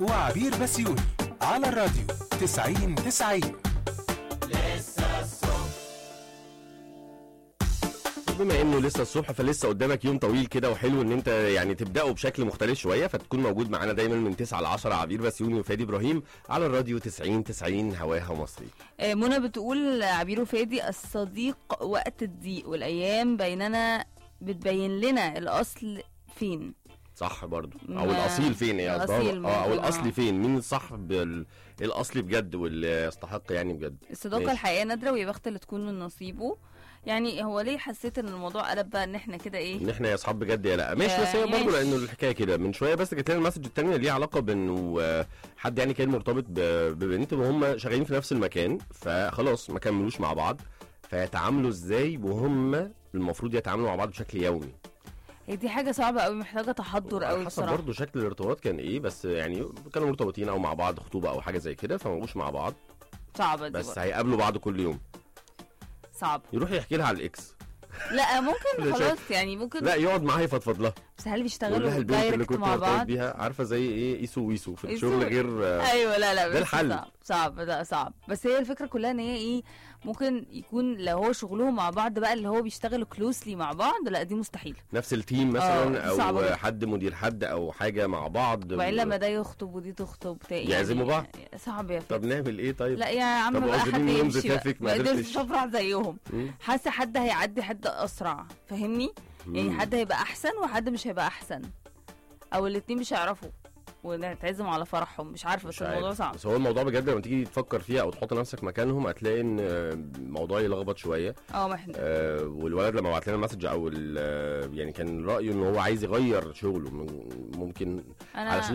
وعبير بسيوني على الراديو 90 90 بما انه لسه الصبح فلسه قدامك يوم طويل كده وحلو ان انت يعني تبداه بشكل مختلف شويه فتكون موجود معانا دايما من 9 ل 10 عبير بسيوني وفادي ابراهيم على الراديو 90 90 هواها مصري آه، منى بتقول عبير وفادي الصديق وقت الضيق والايام بيننا بتبين لنا الاصل فين صح برضو او ما- الاصيل فين هي قصدها؟ الأصيل اه او ممكن، الاصلي آه. فين مين الصح بال... الاصلي بجد واللي يستحق يعني بجد الصداقه ماشي. الحقيقيه نادره ويا بخت اللي تكون من نصيبه يعني هو ليه حسيت ان الموضوع قلب بقى ان احنا كده ايه ان احنا يا اصحاب بجد يا لا ماشي يا- بس هي برضه ماشي. لانه الحكايه كده من شويه بس جت لنا المسج الثانيه ليها علاقه بانه آه، حد يعني كان مرتبط ب- ببنت وهم شغالين في نفس المكان فخلاص ما كملوش مع بعض فيتعاملوا ازاي وهم المفروض يتعاملوا مع بعض بشكل يومي هي دي حاجه صعبه قوي محتاجه تحضر على قوي حسب بصراحه برضه شكل الارتباط كان ايه بس يعني كانوا مرتبطين او مع بعض خطوبه او حاجه زي كده فما بقوش مع بعض صعبه دي بس برضه. هيقابلوا بعض كل يوم صعبه يروح يحكي لها على الاكس لا ممكن لا، خلاص يعني ممكن لا يقعد معاها يفضفض لها بس هل يقول بيشتغلوا لها البنت اللي دايركت كنت مع مرتبط بعض بيها عارفه زي ايه ايسو ويسو في إيسو. الشغل غير آه، ايوه لا لا ده بس الحل. صعب صعب لا صعب بس هي الفكره كلها ان هي ايه ممكن يكون لو هو شغلهم مع بعض بقى اللي هو بيشتغلوا كلوسلي مع بعض لا دي مستحيل نفس التيم آه، مثلا دي صعبة او جدا. حد مدير حد او حاجه مع بعض وبعدين لما ده يخطب ودي تخطب تا- يعني يعزموا بعض؟ صعب يا طب فادي نعمل ايه طيب لا يا عم طب بقى عاوزين حد يوم يمشي بقى زفافك ما ما قدرتش قدرتش. افرح زيهم مم. حاسه حد هيعدي حد اسرع فاهمني يعني مم. حد هيبقى احسن وحد مش هيبقى احسن او الاتنين مش هيعرفوا ونتعزم على فرحهم مش عارفه بس مش الموضوع عارف. صعب بس هو الموضوع بجد لما تيجي تفكر فيها او تحط نفسك مكانهم هتلاقي ان آه، الموضوع يلخبط شويه اه ما احنا آه، والولد لما بعت لنا مسج او ال- آه، يعني كان رايه ان هو عايز يغير شغله من- ممكن انا علشان